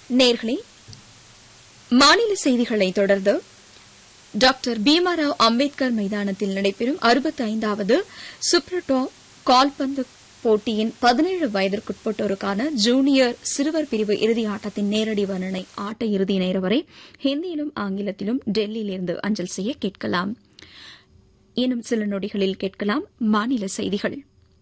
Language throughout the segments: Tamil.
நேர்களே மாநில செய்திகளை தொடர்ந்து டாக்டர் பீமாராவ் அம்பேத்கர் மைதானத்தில் நடைபெறும் அறுபத்தைந்தாவது சுப்ரட்டோ கால்பந்து போட்டியின் பதினேழு வயதிற்குட்பட்டோருக்கான ஜூனியர் சிறுவர் பிரிவு இறுதி ஆட்டத்தின் நேரடி வர்ணனை ஆட்ட இறுதி நேர வரை ஹிந்தியிலும் ஆங்கிலத்திலும் டெல்லியிலிருந்து அஞ்சல் செய்ய கேட்கலாம் இன்னும் சில நொடிகளில் கேட்கலாம் மாநில செய்திகள்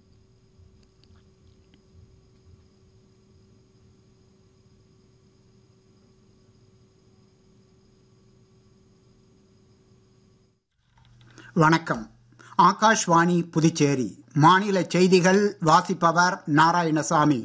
வணக்கம் ஆகாஷ்வாணி புதுச்சேரி மாநில செய்திகள் வாசிப்பவர் நாராயணசாமி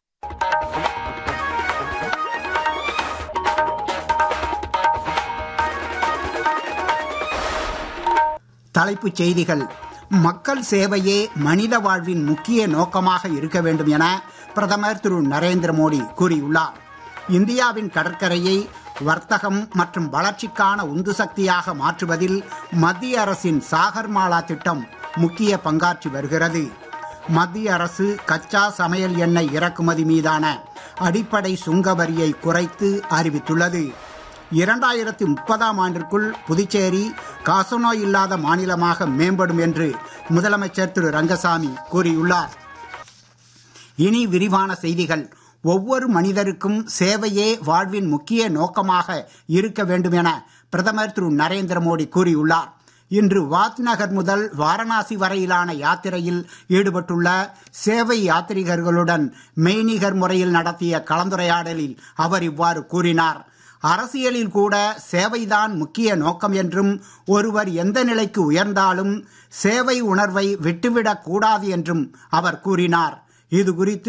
தலைப்புச் செய்திகள் மக்கள் சேவையே மனித வாழ்வின் முக்கிய நோக்கமாக இருக்க வேண்டும் என பிரதமர் திரு நரேந்திர மோடி கூறியுள்ளார் இந்தியாவின் கடற்கரையை வர்த்தகம் மற்றும் வளர்ச்சிக்கான உந்து சக்தியாக மாற்றுவதில் மத்திய அரசின் சாகர்மாலா திட்டம் முக்கிய பங்காற்றி வருகிறது மத்திய அரசு கச்சா சமையல் எண்ணெய் இறக்குமதி மீதான அடிப்படை சுங்க வரியை குறைத்து அறிவித்துள்ளது இரண்டாயிரத்தி முப்பதாம் ஆண்டிற்குள் புதுச்சேரி காசநோய் இல்லாத மாநிலமாக மேம்படும் என்று முதலமைச்சர் திரு ரங்கசாமி கூறியுள்ளார் இனி விரிவான செய்திகள் ஒவ்வொரு மனிதருக்கும் சேவையே வாழ்வின் முக்கிய நோக்கமாக இருக்க வேண்டும் என பிரதமர் திரு நரேந்திர மோடி கூறியுள்ளார் இன்று வாத் நகர் முதல் வாரணாசி வரையிலான யாத்திரையில் ஈடுபட்டுள்ள சேவை யாத்ரீகர்களுடன் மெய்நிகர் முறையில் நடத்திய கலந்துரையாடலில் அவர் இவ்வாறு கூறினார் அரசியலில் கூட சேவைதான் முக்கிய நோக்கம் என்றும் ஒருவர் எந்த நிலைக்கு உயர்ந்தாலும் சேவை உணர்வை விட்டுவிடக் கூடாது என்றும் அவர் கூறினார் இது குறித்து